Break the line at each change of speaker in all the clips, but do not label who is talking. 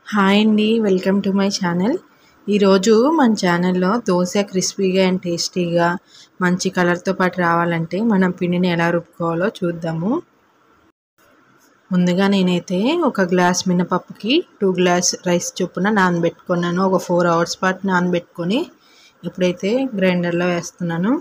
hi అండి welcome to my channel ఈరోజు మన ఛానల్లో దోశ క్రిస్పీగా అండ్ టేస్టీగా మంచి కలర్తో పాటు రావాలంటే మనం పిండిని ఎలా రుబ్బుకోవాలో చూద్దాము ముందుగా నేనైతే ఒక గ్లాస్ మినపప్పుకి టూ గ్లాస్ రైస్ చొప్పున నానబెట్టుకున్నాను ఒక ఫోర్ అవర్స్ పాటు నానబెట్టుకొని ఇప్పుడైతే గ్రైండర్లో వేస్తున్నాను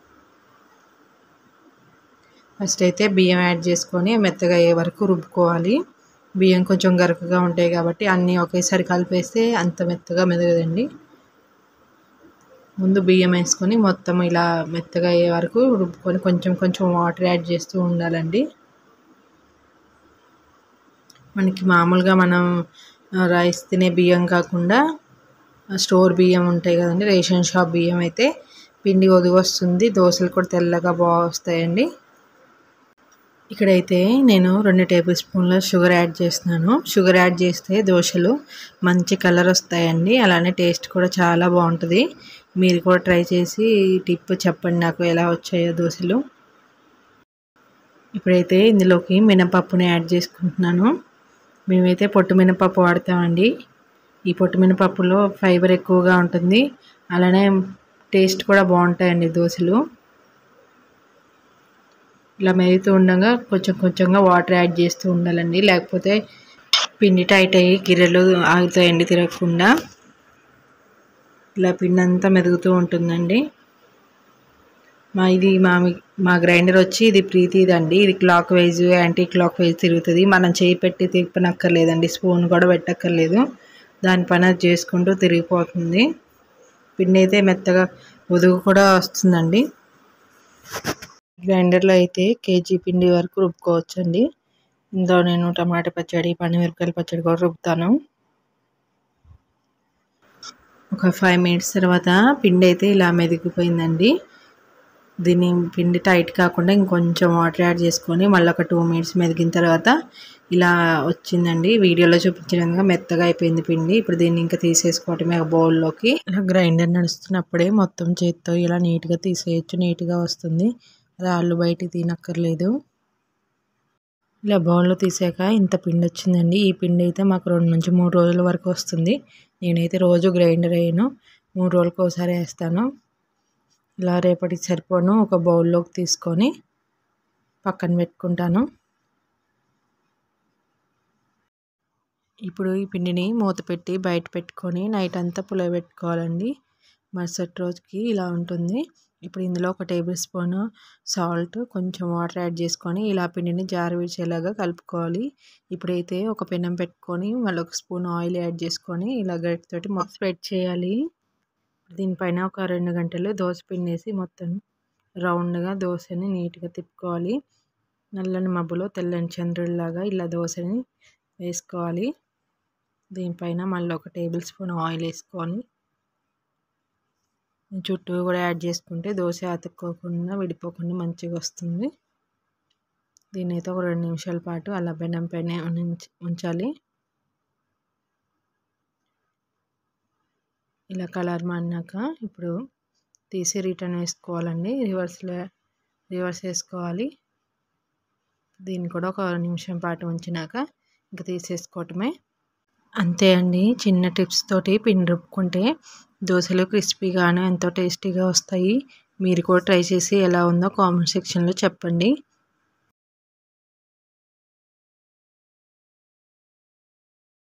ఫస్ట్ అయితే బియ్యం యాడ్ చేసుకొని మెత్తగా అయ్యే వరకు రుబ్బుకోవాలి బియ్యం కొంచెం గరకగా ఉంటాయి కాబట్టి అన్నీ ఒకేసారి కలిపేస్తే అంత మెత్తగా మెదగదండి ముందు బియ్యం వేసుకొని మొత్తం ఇలా మెత్తగా అయ్యే వరకు రుబ్బుకొని కొంచెం కొంచెం వాటర్ యాడ్ చేస్తూ ఉండాలండి మనకి మామూలుగా మనం రైస్ తినే బియ్యం కాకుండా స్టోర్ బియ్యం ఉంటాయి కదండి రేషన్ షాప్ బియ్యం అయితే పిండి ఒదిగి వస్తుంది దోశలు కూడా తెల్లగా బాగా వస్తాయండి ఇక్కడైతే నేను రెండు టేబుల్ స్పూన్ల షుగర్ యాడ్ చేస్తున్నాను షుగర్ యాడ్ చేస్తే దోశలు మంచి కలర్ వస్తాయండి అలానే టేస్ట్ కూడా చాలా బాగుంటుంది మీరు కూడా ట్రై చేసి టిప్ చెప్పండి నాకు ఎలా వచ్చాయో దోశలు ఇప్పుడైతే ఇందులోకి మినపప్పుని యాడ్ చేసుకుంటున్నాను మేమైతే పొట్టు మినపప్పు వాడతామండి ఈ పొట్టు మినపప్పులో ఫైబర్ ఎక్కువగా ఉంటుంది అలానే టేస్ట్ కూడా బాగుంటాయండి దోశలు ఇలా మెదుగుతూ ఉండగా కొంచెం కొంచెంగా వాటర్ యాడ్ చేస్తూ ఉండాలండి లేకపోతే పిండి టైట్ అయ్యి గిర్రెలు ఆగుతాయండి తిరగకుండా ఇలా పిండి అంతా మెదుగుతూ ఉంటుందండి మా ఇది మా మా గ్రైండర్ వచ్చి ఇది ప్రీతిదండి ఇది clockwise anti clockwise తిరుగుతుంది మనం చేయి పెట్టి తిప్పనక్కర్లేదండి స్పూన్ కూడా పెట్టక్కర్లేదు దాని పని అది చేసుకుంటూ తిరిగిపోతుంది పిండి అయితే మెత్తగా ఉదుగు కూడా వస్తుందండి గ్రైండర్లో అయితే కేజీ పిండి వరకు రుబ్బుకోవచ్చండి ఇందులో నేను టమాటా పచ్చడి పనిమిరపకాయల పచ్చడి కూడా రుబ్బుతాను ఒక ఫైవ్ మినిట్స్ తర్వాత పిండి అయితే ఇలా మెదిగిపోయిందండి దీన్ని పిండి టైట్ కాకుండా ఇంకొంచెం వాటర్ యాడ్ చేసుకొని మళ్ళీ ఒక టూ మినిట్స్ మెదిగిన తర్వాత ఇలా వచ్చిందండి వీడియోలో చూపించిన విధంగా మెత్తగా అయిపోయింది పిండి ఇప్పుడు దీన్ని ఇంకా తీసేసుకోవటమే ఒక బౌల్లోకి ఇలా గ్రైండర్ నడుస్తున్నప్పుడే మొత్తం చేత్తో ఇలా నీట్గా తీసేయచ్చు నీట్గా వస్తుంది రాళ్ళు బయటికి తినక్కర్లేదు ఇలా బౌల్లో తీసాక ఇంత పిండి వచ్చిందండి ఈ పిండి అయితే మాకు రెండు నుంచి మూడు రోజుల వరకు వస్తుంది నేనైతే రోజు గ్రైండర్ అయ్యాను మూడు రోజులకు ఒకసారి వేస్తాను ఇలా రేపటికి సరిపోను ఒక బౌల్లోకి తీసుకొని పక్కన పెట్టుకుంటాను ఇప్పుడు ఈ పిండిని మూత పెట్టి బయట పెట్టుకొని నైట్ అంతా పులబెట్టుకోవాలండి మరుసటి రోజుకి ఇలా ఉంటుంది ఇప్పుడు ఇందులో ఒక టేబుల్ స్పూన్ సాల్ట్ కొంచెం వాటర్ యాడ్ చేసుకొని ఇలా పిండిని జారు విడిచేలాగా కలుపుకోవాలి ఇప్పుడైతే ఒక పెనం పెట్టుకొని మళ్ళీ ఒక స్పూన్ ఆయిల్ యాడ్ చేసుకొని ఇలా గరిటతోటి మొత్తం స్ప్రెడ్ చేయాలి దీనిపైన ఒక రెండు గంటలు దోశ పిండి వేసి మొత్తం రౌండ్గా దోశని నీట్గా తిప్పుకోవాలి నల్లని మబ్బులో తెల్లని చంద్రుడిలాగా ఇలా దోశని వేసుకోవాలి దీనిపైన మళ్ళీ ఒక టేబుల్ స్పూన్ ఆయిల్ వేసుకొని చుట్టూ కూడా యాడ్ చేసుకుంటే దోశ అతుక్కోకుండా విడిపోకుండా మంచిగా వస్తుంది దీన్ని అయితే ఒక రెండు నిమిషాల పాటు అలా బెన్నం పైన ఉంచాలి ఇలా కలర్ మారినాక ఇప్పుడు తీసి రిటర్న్ వేసుకోవాలండి రివర్స్లో రివర్స్ వేసుకోవాలి దీన్ని కూడా ఒక నిమిషం పాటు ఉంచినాక ఇంకా తీసేసుకోవటమే అంతే అండి చిన్న టిప్స్ తోటి పిండి రుబ్బుకుంటే దోశలు క్రిస్పీగాను ఎంతో టేస్టీగా వస్తాయి మీరు కూడా ట్రై చేసి ఎలా ఉందో కామెంట్ సెక్షన్లో చెప్పండి